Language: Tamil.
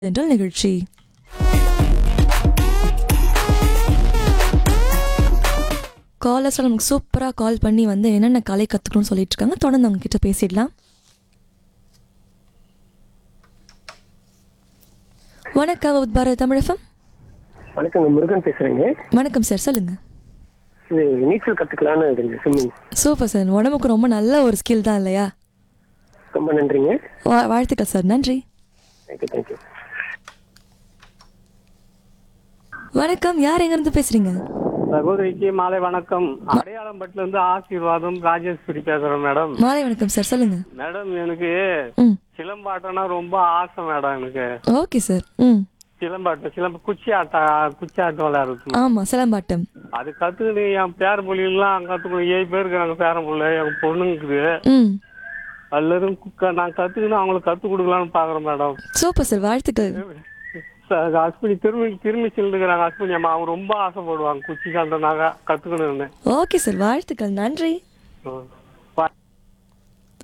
தென்றல் நிகழ்ச்சி காலர்ஸ் நமக்கு சூப்பராக கால் பண்ணி வந்து என்னென்ன கலை கற்றுக்கணும்னு சொல்லிட்டு இருக்காங்க தொடர்ந்து அவங்க கிட்ட பேசிடலாம் வணக்கம் உத்பார தமிழகம் வணக்கங்க முருகன் பேசுறேங்க வணக்கம் சார் சொல்லுங்க இது நீச்சல் கத்துக்கலான்னு இருக்குங்க ஸ்விம்மிங் சூப்பர் சார் உடம்புக்கு ரொம்ப நல்ல ஒரு ஸ்கில் தான் இல்லையா ரொம்ப நன்றிங்க வா- வாழ்த்துக்கள் சார் நன்றி தேங்க்யூ தேங்க்யூ வணக்கம் யார் எங்க இருந்து பேசுறீங்க சகோதரிக்கு மாலை வணக்கம் அடையாளம்பட்டுல இருந்து ஆசீர்வாதம் ராஜேஸ்வரி பேசுறேன் மேடம் மாலை வணக்கம் சார் சொல்லுங்க மேடம் எனக்கு ம் சிலம்பாட்டம்னா ரொம்ப ஆசை மேடம் எனக்கு ஓகே சார் ம் சிலம்பாட்டம் சிலம்ப குச்சி ஆட்டா குச்சி ஆட்டம் விளையாடுறது ஆமா சிலம்பாட்டம் அது கத்துக்கிட்டு என் பேர எல்லாம் கத்துக்கணும் ஏழு பேர் இருக்காங்க பேரன் பிள்ளை என் பொண்ணுங்குது ம் அதுல இருந்து குக்க- நான் கத்துக்கணும் அவங்களுக்கு கத்து கொடுக்கலாம்னு பாக்குறேன் மேடம் சூப்பர் சார் வாழ்த்துக்கள் அஸ்வினி திரும்பி திரும்பி செல்லுங்கிறாங்க அஸ்வினி அம்மா அவங்க ரொம்ப ஆசைப்படுவாங்க குச்சி சாண்டனாக கத்துக்கணும்னு ஓகே சார் வாழ்த்துக்கள் நன்றி ம்.